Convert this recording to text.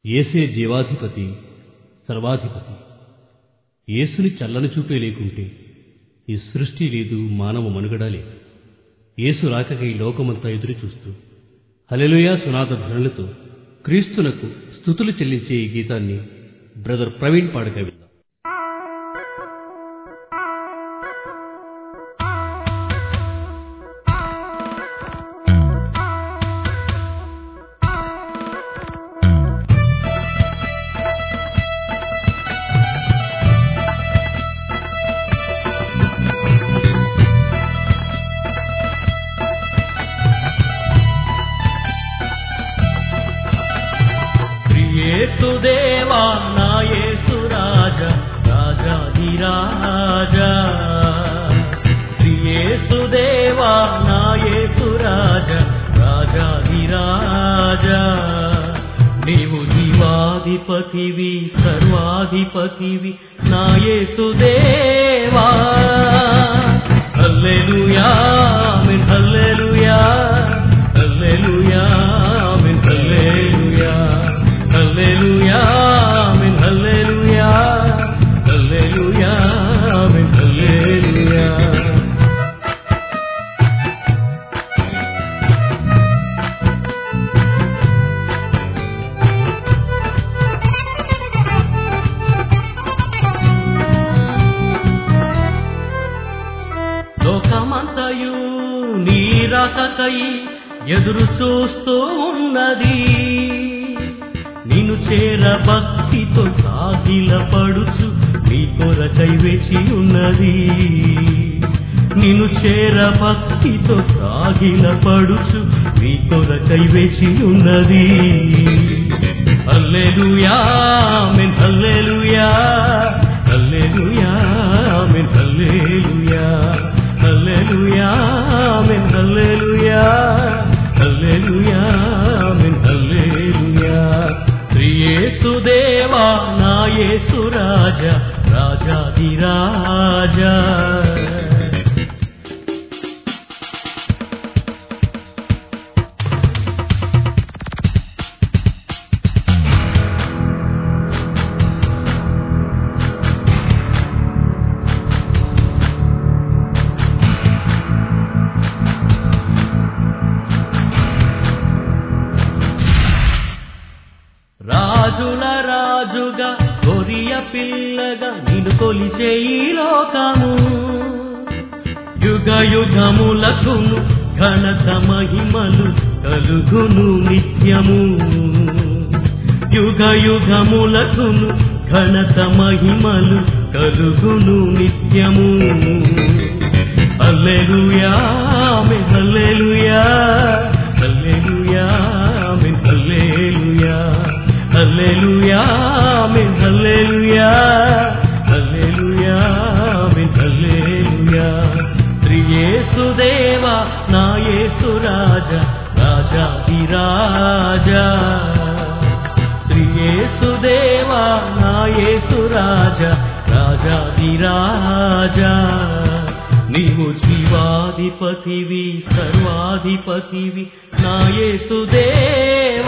ఏసే జీవాధిపతి సర్వాధిపతి యేసుని చల్లని చూపే లేకుంటే ఈ సృష్టి లేదు మానవ మనుగడ లేదు యేసు రాకకై లోకమంతా ఎదురు చూస్తూ హలెలుయా సునాద ధ్వనులతో క్రీస్తునకు స్థుతులు చెల్లించే ఈ గీతాన్ని బ్రదర్ ప్రవీణ్ పాడక విందాం యేసుదేవా నా యేసు రాజా రాజాధిరాజా యేసుదేవా నా యేసు రాజా రాజాధిరాజా నీవు జీవాధిపతివి సర్వాధిపతివి నా యేసుదేవా హల్లెలూయా ఆమేన్ హల్లెలూయా హల్లెలూయా ఆమేన్ హల్లెలూయా హల్లెలూయా ఆమేన్ హల్లెలూయా హల్లెలూయా ఆమేన్ హల్లెలూయా లోకమంతయు నీరకకై ఎదురు చూస్తూ ఉన్నది నిన్ను చేర భక్తితో సాగిల పడుచు నీ కొరకై వేచి ఉన్నది నిన్ను చేర భక్తితో సాగిల పడుచు నీ కొరకై వేచి ఉన్నది హల్లెలూయా ఆమేన్ హల్లెలూయా హల్లెలూయా ఆమేన్ హల్లెలూయా హల్లెలూయా ఆమేన్ హల్లెలూయా హల్లెలూయా ఆమేన్ హల్లెలూయా శ్రీ యేసుదేవా నా యేసు రాజా రాజాది రాజా రాజుల రాజుగా కొరియ పిల్లగా నిన్ను కొలిచే ఈ లోకము యుగ యుగములకును ఘనత మహిమలు కలుగును నిత్యము యుగ యుగములకును ఘనత మహిమలు కలుగును నిత్యము హల్లెలూయా ఆమేన్ హల్లెలూయా హల్లెలూయా ఆమేన్ హల్లెలూయా హల్లెలూయా ఆమేన్ హల్లెలూయా హల్లెలూయా ఆమేన్ హల్లెలూయా శ్రీ యేసుదేవా నా యేసు రాజా రాజాది రాజా శ్రీ యేసుదేవా నా యేసు రాజా రాజాది రాజా నీవు జీవాధిపతివి సర్వాధిపతివి నా యేసుదేవా